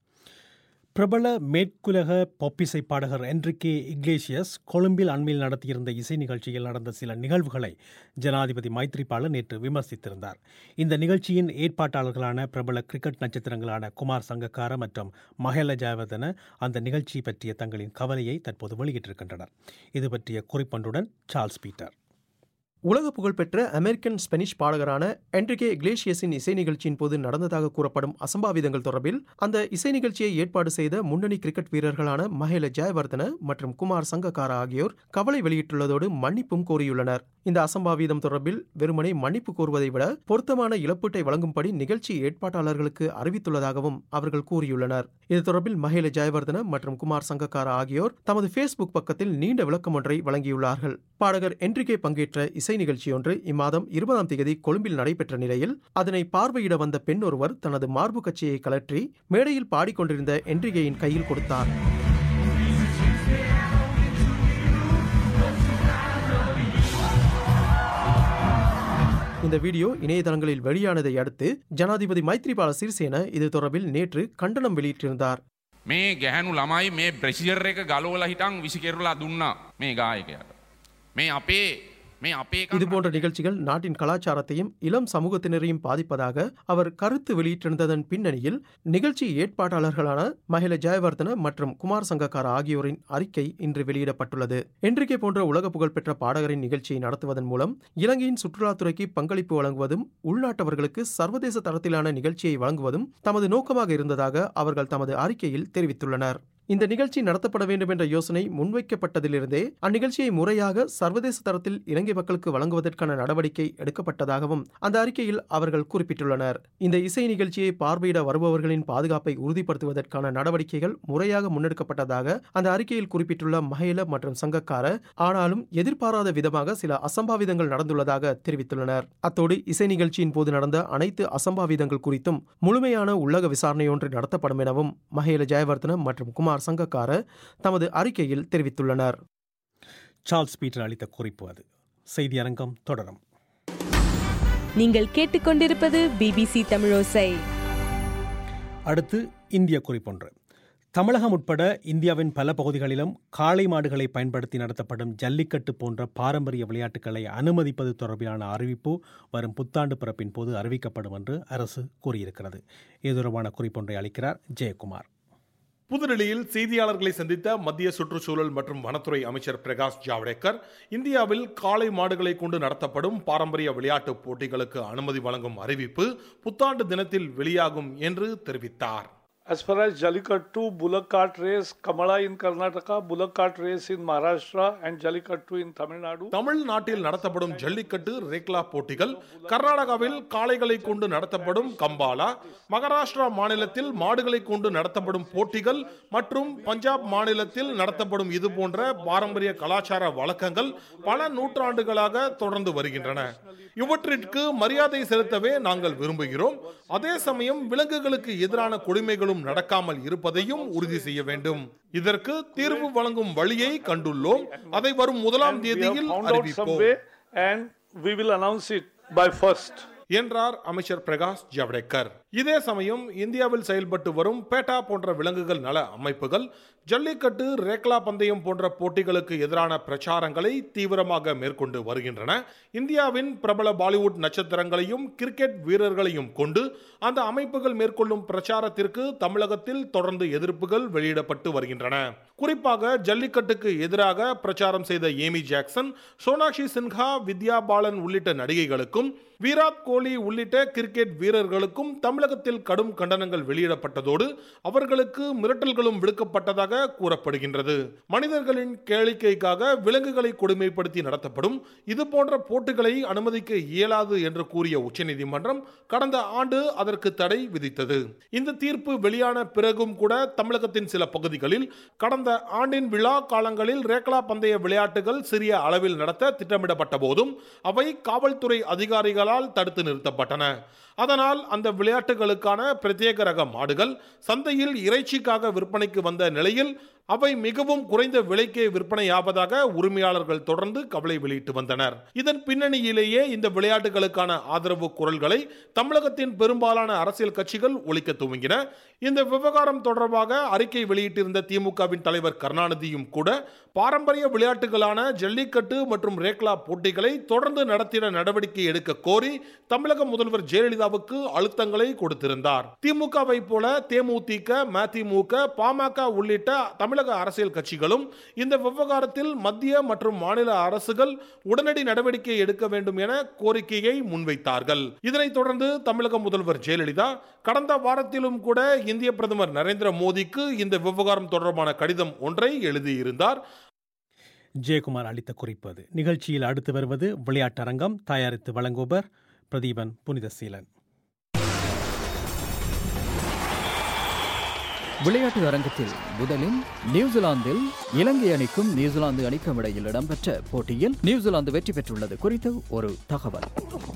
பிரபல மேற்குலக பொப்பிசை பாடகர் என்ரிகே இக்லேசியஸ் கொழும்பில் அண்மையில் நடத்தியிருந்த இசை நிகழ்ச்சியில் நடந்த சில நிகழ்வுகளை ஜனாதிபதி மைத்ரிபால நேற்று விமர்சித்திருந்தார் இந்த நிகழ்ச்சியின் ஏற்பாட்டாளர்களான பிரபல கிரிக்கெட் நட்சத்திரங்களான குமார் சங்கக்கார மற்றும் மஹேல ஜாவதன அந்த நிகழ்ச்சி பற்றிய தங்களின் கவலையை தற்போது வெளியிட்டிருக்கின்றனர் இது பற்றிய குறிப்பொன்றுடன் சார்ல்ஸ் பீட்டர் உலக புகழ்பெற்ற அமெரிக்கன் ஸ்பெனிஷ் பாடகரான என்ரிகே இக்லேஷியஸின் இசை நிகழ்ச்சியின் போது நடந்ததாக கூறப்படும் அசம்பாவிதங்கள் தொடர்பில் அந்த இசை நிகழ்ச்சியை ஏற்பாடு செய்த முன்னணி கிரிக்கெட் வீரர்களான மஹேல ஜெயவர்தன மற்றும் குமார் சங்கக்காரா ஆகியோர் கவலை வெளியிட்டுள்ளதோடு மன்னிப்பும் கோரியுள்ளனர் இந்த அசம்பாவிதம் தொடர்பில் வெறுமனே மன்னிப்பு கோருவதை விட பொருத்தமான இழப்பீட்டை வழங்கும்படி நிகழ்ச்சி ஏற்பாட்டாளர்களுக்கு அறிவித்துள்ளதாகவும் அவர்கள் கூறியுள்ளனர் இது தொடர்பில் மஹேல ஜெயவர்தன மற்றும் குமார் சங்கக்காரா ஆகியோர் தமது ஃபேஸ்புக் பக்கத்தில் நீண்ட விளக்கம் ஒன்றை வழங்கியுள்ளார்கள் பாடகர் என்ரிகே பங்கேற்ற இசை நிகழ்ச்சியொன்று இம்மாதம் இருபதாம் தேதி கொழும்பில் நடைபெற்ற நிலையில் அதனை பார்வையிட வந்த பெண் ஒருவர் தனது மார்பு கட்சியை கலற்றி மேடையில் பாடிக்கொண்டிருந்த என்ரிகேயின் கையில் கொடுத்தார் இந்த வீடியோ இணையதளங்களில் வெளியானதை அடுத்து ஜனாதிபதி மைத்ரிபால சிறிசேன இது தொடர்பில் நேற்று கண்டனம் வெளியிட்டிருந்தார் මේ ගැහැනු ළමයි මේ ප්‍රසිර් එක ගලෝල හිටන් විසිකෙරලා දුන්නා මේ ගායකයට. මේ අපේ මේ අපේ இதுபோன்ற நிகழ்ச்சிகள் நாட்டின் கலாச்சாரத்தையும் இளம் சமூகத்தினரையும் பாதிப்பதாக அவர் கருத்து வெளியிட்டிருந்ததன் பின்னணியில் நிகழ்ச்சி ஏற்பாட்டாளர்களான மகிழ ஜெயவர்தன மற்றும் குமார் சங்கக்காரா ஆகியோரின் அறிக்கை இன்று வெளியிடப்பட்டுள்ளது என்றிகே போன்ற உலக புகழ்பெற்ற பாடகரின் நிகழ்ச்சியை நடத்துவதன் மூலம் இலங்கையின் சுற்றுலாத்துறைக்கு பங்களிப்பு வழங்குவதும் உள்நாட்டவர்களுக்கு சர்வதேச தரத்திலான நிகழ்ச்சியை வழங்குவதும் தமது நோக்கமாக இருந்ததாக அவர்கள் தமது அறிக்கையில் தெரிவித்துள்ளனர் இந்த நிகழ்ச்சி நடத்தப்பட வேண்டும் என்ற யோசனை முன்வைக்கப்பட்டதிலிருந்தே அந்நிகழ்ச்சியை முறையாக சர்வதேச தரத்தில் இலங்கை மக்களுக்கு வழங்குவதற்கான நடவடிக்கை எடுக்கப்பட்டதாகவும் அந்த அறிக்கையில் அவர்கள் குறிப்பிட்டுள்ளனர் இந்த இசை நிகழ்ச்சியை பார்வையிட வருபவர்களின் பாதுகாப்பை உறுதிப்படுத்துவதற்கான நடவடிக்கைகள் முறையாக முன்னெடுக்கப்பட்டதாக அந்த அறிக்கையில் குறிப்பிட்டுள்ள மஹேல மற்றும் சங்கக்கார ஆனாலும் எதிர்பாராத விதமாக சில அசம்பாவிதங்கள் நடந்துள்ளதாக தெரிவித்துள்ளனர் அத்தோடு இசை நிகழ்ச்சியின் போது நடந்த அனைத்து அசம்பாவிதங்கள் குறித்தும் முழுமையான உள்ளக விசாரணை ஒன்று நடத்தப்படும் எனவும் மஹேல ஜெயவர்தன மற்றும் குமார் குமார் சங்கக்கார தமது அறிக்கையில் தெரிவித்துள்ளனர் சார்ல்ஸ் பீட்டர் அளித்த குறிப்பு அது செய்தி அரங்கம் தொடரும் நீங்கள் கேட்டுக்கொண்டிருப்பது பிபிசி தமிழோசை அடுத்து இந்திய குறிப்பொன்று தமிழகம் உட்பட இந்தியாவின் பல பகுதிகளிலும் காளை மாடுகளை பயன்படுத்தி நடத்தப்படும் ஜல்லிக்கட்டு போன்ற பாரம்பரிய விளையாட்டுகளை அனுமதிப்பது தொடர்பிலான அறிவிப்பு வரும் புத்தாண்டு பிறப்பின் போது அறிவிக்கப்படும் என்று அரசு கூறியிருக்கிறது இது தொடர்பான குறிப்பொன்றை அளிக்கிறார் ஜெயக்குமார் புதுடெல்லியில் செய்தியாளர்களை சந்தித்த மத்திய சுற்றுச்சூழல் மற்றும் வனத்துறை அமைச்சர் பிரகாஷ் ஜாவடேக்கர் இந்தியாவில் காளை மாடுகளை கொண்டு நடத்தப்படும் பாரம்பரிய விளையாட்டுப் போட்டிகளுக்கு அனுமதி வழங்கும் அறிவிப்பு புத்தாண்டு தினத்தில் வெளியாகும் என்று தெரிவித்தார் As far as Jallikattu, Bullock Cart Race, Kamala in Karnataka, Bullock Cart Race in Maharashtra and Jallikattu in Tamil Nadu. தமிழ்நாட்டில் நடத்தப்படும் ஜல்லிக்கட்டு ரேக்லா போட்டிகள் கர்நாடகாவில் காளைகளை கொண்டு நடத்தப்படும் கம்பாலா மகாராஷ்டிரா மாநிலத்தில் மாடுகளை கொண்டு நடத்தப்படும் போட்டிகள் மற்றும் பஞ்சாப் மாநிலத்தில் நடத்தப்படும் இது போன்ற பாரம்பரிய கலாச்சார வழக்கங்கள் பல நூற்றாண்டுகளாக தொடர்ந்து வருகின்றன இவற்றிற்கு மரியாதை செலுத்தவே நாங்கள் விரும்புகிறோம் அதே சமயம் விலங்குகளுக்கு எதிரான கொடுமைகளும் நடக்காமல் இருப்பதையும் உறுதி செய்ய வேண்டும் இதற்கு தீர்வு வழங்கும் வழியை கண்டுள்ளோம் அதை வரும் முதலாம் தேதியில் அறிவிப்போம் and we will announce it by first. என்றார் அமைச்சர் பிரகாஷ் ஜவடேக்கர் இதே சமயம் இந்தியாவில் செயல்பட்டு வரும் பேட்டா போன்ற விலங்குகள் நல அமைப்புகள் ஜல்லிக்கட்டு ரேக்லா பந்தயம் போன்ற போட்டிகளுக்கு எதிரான பிரச்சாரங்களை தீவிரமாக மேற்கொண்டு வருகின்றன இந்தியாவின் பிரபல பாலிவுட் நட்சத்திரங்களையும் கிரிக்கெட் வீரர்களையும் கொண்டு அந்த அமைப்புகள் மேற்கொள்ளும் பிரச்சாரத்திற்கு தமிழகத்தில் தொடர்ந்து எதிர்ப்புகள் வெளியிடப்பட்டு வருகின்றன குறிப்பாக ஜல்லிக்கட்டுக்கு எதிராக பிரச்சாரம் செய்த ஏமி ஜாக்சன் சோனாக்ஷி சின்ஹா வித்யா பாலன் உள்ளிட்ட நடிகைகளுக்கும் விராட் கோலி உள்ளிட்ட கிரிக்கெட் வீரர்களுக்கும் தமிழகத்தில் கடும் கண்டனங்கள் வெளியிடப்பட்டதோடு அவர்களுக்கு மிரட்டல்களும் விடுக்கப்பட்டதாக கூறப்படுகின்றது மனிதர்களின் கேளிக்கைக்காக விலங்குகளை கொடுமைப்படுத்தி நடத்தப்படும் இது போன்ற போட்டிகளை அனுமதிக்க இயலாது என்று கூறிய உச்சநீதிமன்றம் கடந்த ஆண்டு அதற்கு தடை விதித்தது இந்த தீர்ப்பு வெளியான பிறகும் கூட தமிழகத்தின் சில பகுதிகளில் கடந்த ஆண்டின் விழா காலங்களில் ரேக்லா பந்தய விளையாட்டுகள் சிறிய அளவில் நடத்த திட்டமிடப்பட்ட போதும் அவை காவல்துறை அதிகாரிகளால் தடுத்து நிறுத்தப்பட்டன அதனால் அந்த விளையாட்டுகளுக்கான பிரத்யேக ரக மாடுகள் சந்தையில் இறைச்சிக்காக விற்பனைக்கு வந்த நிலையில் அவை மிகவும் குறைந்த விலைக்கே விற்பனையாவதாக உரிமையாளர்கள் தொடர்ந்து கவலை வெளியிட்டு வந்தனர் இதன் பின்னணியிலேயே இந்த விளையாட்டுகளுக்கான ஆதரவு குரல்களை தமிழகத்தின் பெரும்பாலான அரசியல் கட்சிகள் ஒழிக்க துவங்கின இந்த விவகாரம் தொடர்பாக அறிக்கை வெளியிட்டிருந்த திமுகவின் தலைவர் கருணாநிதியும் கூட பாரம்பரிய விளையாட்டுகளான ஜல்லிக்கட்டு மற்றும் ரேக்லா போட்டிகளை தொடர்ந்து நடத்திட நடவடிக்கை எடுக்க கோரி தமிழக முதல்வர் ஜெயலலிதாவுக்கு அழுத்தங்களை கொடுத்திருந்தார் திமுகவை போல தேமுதிக மதிமுக பாமக உள்ளிட்ட தமிழக தமிழக அரசியல் கட்சிகளும் இந்த விவகாரத்தில் மத்திய மற்றும் மாநில அரசுகள் உடனடி நடவடிக்கை எடுக்க வேண்டும் என கோரிக்கையை முன்வைத்தார்கள் இதனைத் தொடர்ந்து தமிழக முதல்வர் ஜெயலலிதா கடந்த வாரத்திலும் கூட இந்திய பிரதமர் நரேந்திர மோடிக்கு இந்த விவகாரம் தொடர்பான கடிதம் ஒன்றை எழுதியிருந்தார் ஜெயக்குமார் அளித்த குறிப்பு அது நிகழ்ச்சியில் அடுத்து வருவது விளையாட்டரங்கம் தயாரித்து வழங்குபவர் பிரதீபன் புனிதசீலன் விளையாட்டு அரங்கத்தில் முதலில் நியூசிலாந்தில் இலங்கை அணிக்கும் நியூசிலாந்து அணிக்கும் இடையில் இடம்பெற்ற போட்டியில் நியூசிலாந்து வெற்றி பெற்றுள்ளது குறித்து ஒரு தகவல்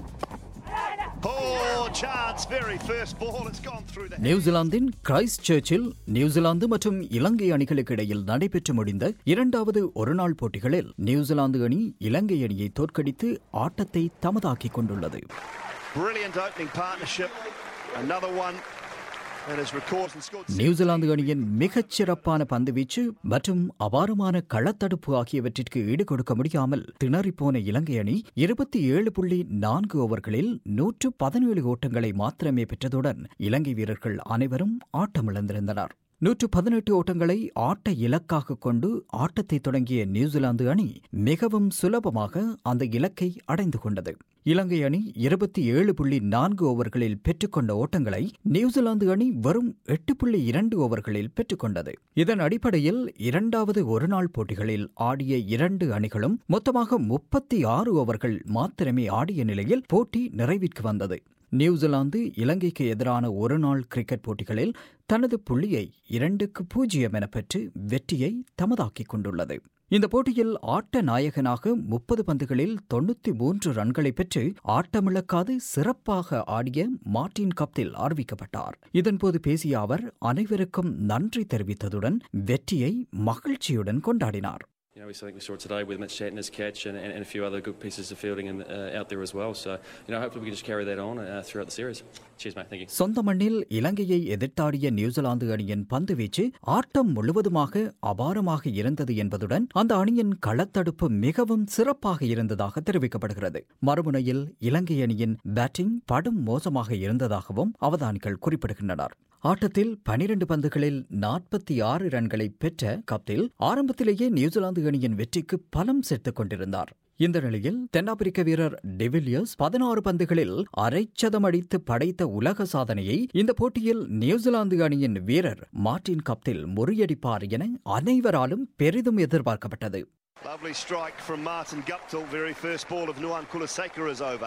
நியூசிலாந்தின் கிரைஸ்ட் சர்ச்சில் நியூசிலாந்து மற்றும் இலங்கை அணிகளுக்கு இடையில் நடைபெற்று முடிந்த இரண்டாவது ஒருநாள் போட்டிகளில் நியூசிலாந்து அணி இலங்கை அணியை தோற்கடித்து ஆட்டத்தை தமதாக்கிக் கொண்டுள்ளது Brilliant opening partnership. Another one that has recorded and scored. New Zealand அணியின் மிகச் சிறப்பான பந்துவீச்சு மற்றும் அபாரமான களத்தடுப்பு ஆகியவற்றிற்கு ஈடு கொடுக்க முடியாமல் திணறிப்போன இலங்கை அணி இருபத்தி ஏழு புள்ளி நான்கு ஓவர்களில் நூற்று பதினேழு ஓட்டங்களை மாத்திரமே பெற்றதுடன் இலங்கை வீரர்கள் அனைவரும் ஆட்டமிழந்திருந்தனர் நூற்று பதினெட்டு ஓட்டங்களை ஆட்ட இலக்காக கொண்டு ஆட்டத்தை தொடங்கிய நியூசிலாந்து அணி மிகவும் சுலபமாக அந்த இலக்கை அடைந்து கொண்டது இலங்கை அணி இருபத்தி ஏழு புள்ளி நான்கு ஓவர்களில் பெற்றுக்கொண்ட ஓட்டங்களை நியூசிலாந்து அணி வெறும் எட்டு புள்ளி இரண்டு ஓவர்களில் பெற்றுக்கொண்டது இதன் அடிப்படையில் இரண்டாவது ஒருநாள் போட்டிகளில் ஆடிய இரண்டு அணிகளும் மொத்தமாக முப்பத்தி ஆறு ஓவர்கள் மாத்திரமே ஆடிய நிலையில் போட்டி நிறைவிற்கு வந்தது நியூசிலாந்து இலங்கைக்கு எதிரான ஒருநாள் கிரிக்கெட் போட்டிகளில் தனது புள்ளியை இரண்டுக்கு பூஜ்ஜியம் என பெற்று வெற்றியை தமதாக்கிக் கொண்டுள்ளது இந்த போட்டியில் ஆட்ட நாயகனாக முப்பது பந்துகளில் தொண்ணூத்தி மூன்று ரன்களை பெற்று ஆட்டமிழக்காது சிறப்பாக ஆடிய மார்டின் கப்தில் அறிவிக்கப்பட்டார் இதன்போது பேசிய அவர் அனைவருக்கும் நன்றி தெரிவித்ததுடன் வெற்றியை மகிழ்ச்சியுடன் கொண்டாடினார் You know, we think we saw it today with Mitch Shatner's catch and, and, and a few other good pieces of fielding in, uh, out there as well. So, you know, hopefully we can just carry that on uh, throughout the series. Cheers, mate. Thank you. சொந்த மண்ணில் இலங்கையை எதிர்த்தாடிய New Zealand அணியின் பந்து வீச்சு ஆட்டம் முழுவதுமாக அபாரமாக இருந்தது என்பதுடன் அந்த அணியின் களத்தடுப்பு மிகவும் சிறப்பாக இருந்ததாக தெரிவிக்கப்படுகிறது மறுமுனையில் இலங்கை அணியின் பேட்டிங் படும் மோசமாக இருந்ததாகவும் அவதானிகள் குறிப்பிடுகின்றனர் ஆட்டத்தில் பனிரண்டு பந்துகளில் நாற்பத்தி ஆறு ரன்களை பெற்ற கப்தில் ஆரம்பத்திலேயே நியூசிலாந்து அணியின் வெற்றிக்கு பலம் சேர்த்துக் கொண்டிருந்தார் இந்த நிலையில் தென்னாப்பிரிக்க வீரர் டெவிலியர்ஸ் பதினாறு பந்துகளில் அரைச்சதம் அடித்து படைத்த உலக சாதனையை இந்த போட்டியில் நியூசிலாந்து அணியின் வீரர் மார்டின் கப்தில் முறியடிப்பார் என அனைவராலும் பெரிதும் எதிர்பார்க்கப்பட்டது Lovely strike from Martin Guptill. Very first ball of Nuan Kulaseka is over.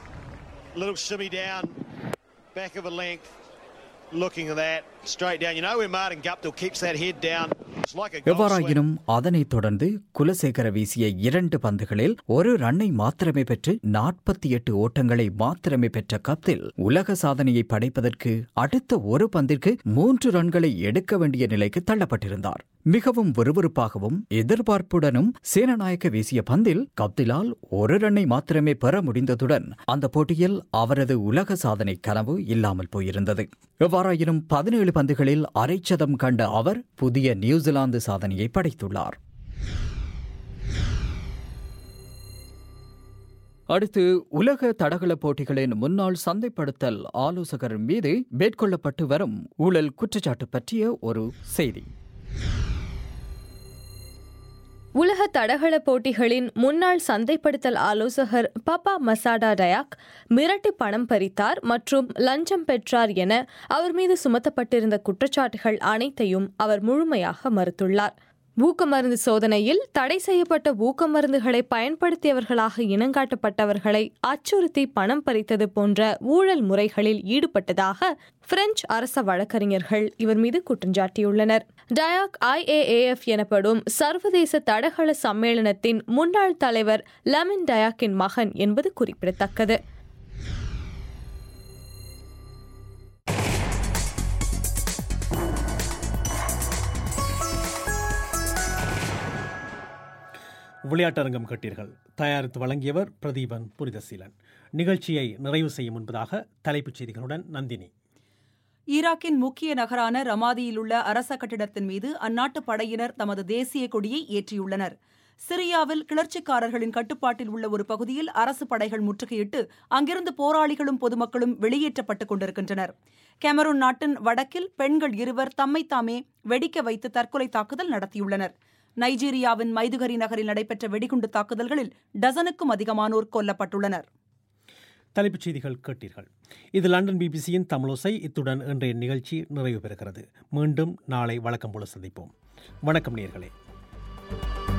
Little shimmy down, back of a length. Looking at that, straight down. You know when Martin Guptill keeps that head down, it's like a golf swing. எவ்வாறாயினும் அதனைத் தொடர்ந்து குலசேகர வீசிய இரண்டு பந்துகளில் ஒரு ரன்னை மாத்திரமே பெற்று நாற்பத்தி எட்டு ஓட்டங்களை மாத்திரமே பெற்ற கப்தில் உலக சாதனையை படைப்பதற்கு அடுத்த ஒரு பந்திற்கு மூன்று ரன்களை எடுக்க வேண்டிய நிலைக்கு தள்ளப்பட்டிருந்தார் மிகவும் விறுவிறுப்பாகவும் எதிர்பார்ப்புடனும் சேனநாயக்க வீசிய பந்தில் கப்திலால் ஒரு ரன்னை மாத்திரமே பெற முடிந்ததுடன் அந்த போட்டியில் அவரது உலக சாதனை கனவு இல்லாமல் போயிருந்தது எவ்வாறாயினும் பதினேழு பந்துகளில் அரைச்சதம் கண்ட அவர் புதிய நியூசிலாந்து சாதனையை படைத்துள்ளார் அடுத்து உலக தடகள போட்டிகளின் முன்னாள் சந்தைப்படுத்தல் ஆலோசகர் மீது மேற்கொள்ளப்பட்டு வரும் ஊழல் குற்றச்சாட்டு பற்றிய ஒரு செய்தி உலக தடகள போட்டிகளின் முன்னாள் சந்தைப்படுத்தல் ஆலோசகர் பப்பா மசாடா டயாக் மிரட்டி பணம் பறித்தார் மற்றும் லஞ்சம் பெற்றார் என அவர் மீது சுமத்தப்பட்டிருந்த குற்றச்சாட்டுகள் அனைத்தையும் அவர் முழுமையாக மறுத்துள்ளார் ஊக்கமருந்து சோதனையில் தடை செய்யப்பட்ட ஊக்கமருந்துகளை பயன்படுத்தியவர்களாக இனங்காட்டப்பட்டவர்களை அச்சுறுத்தி பணம் பறித்தது போன்ற ஊழல் முறைகளில் ஈடுபட்டதாக பிரெஞ்சு அரச வழக்கறிஞர்கள் இவர் மீது குற்றஞ்சாட்டியுள்ளனர் டயாக் ஐஏஏஎஃப் எனப்படும் சர்வதேச தடகள சம்மேளனத்தின் முன்னாள் தலைவர் லெமன் டயாக்கின் மகன் என்பது குறிப்பிடத்தக்கது விளையாட்டரங்கம் கேட்டீர்கள் தயாரித்து வழங்கியவர் பிரதீபன் புரிதசீலன் நிகழ்ச்சியை நிறைவு செய்யும் முன்பதாக தலைப்புச் செய்திகளுடன் நந்தினி ஈராக்கின் முக்கிய நகரான ரமாதியில் உள்ள அரச கட்டிடத்தின் மீது அந்நாட்டு படையினர் தமது தேசிய கொடியை ஏற்றியுள்ளனர் சிரியாவில் கிளர்ச்சிக்காரர்களின் கட்டுப்பாட்டில் உள்ள ஒரு பகுதியில் அரசு படைகள் முற்றுகையிட்டு அங்கிருந்து போராளிகளும் பொதுமக்களும் வெளியேற்றப்பட்டுக் கொண்டிருக்கின்றனர் கேமரூன் நாட்டின் வடக்கில் பெண்கள் இருவர் தம்மை தாமே வெடிக்க வைத்து தற்கொலை தாக்குதல் நடத்தியுள்ளனர் நைஜீரியாவின் மைதுகரி நகரில் நடைபெற்ற வெடிகுண்டு தாக்குதல்களில் டசனுக்கும் அதிகமானோர் கொல்லப்பட்டுள்ளனர் தலைப்புச் செய்திகள் கேட்டீர்கள் இது லண்டன் பிபிசியின் தமிழோசை இத்துடன் இன்றைய நிகழ்ச்சி நிறைவு பெறுகிறது மீண்டும் நாளை வழக்கம் போல சந்திப்போம் வணக்கம் நேர்களே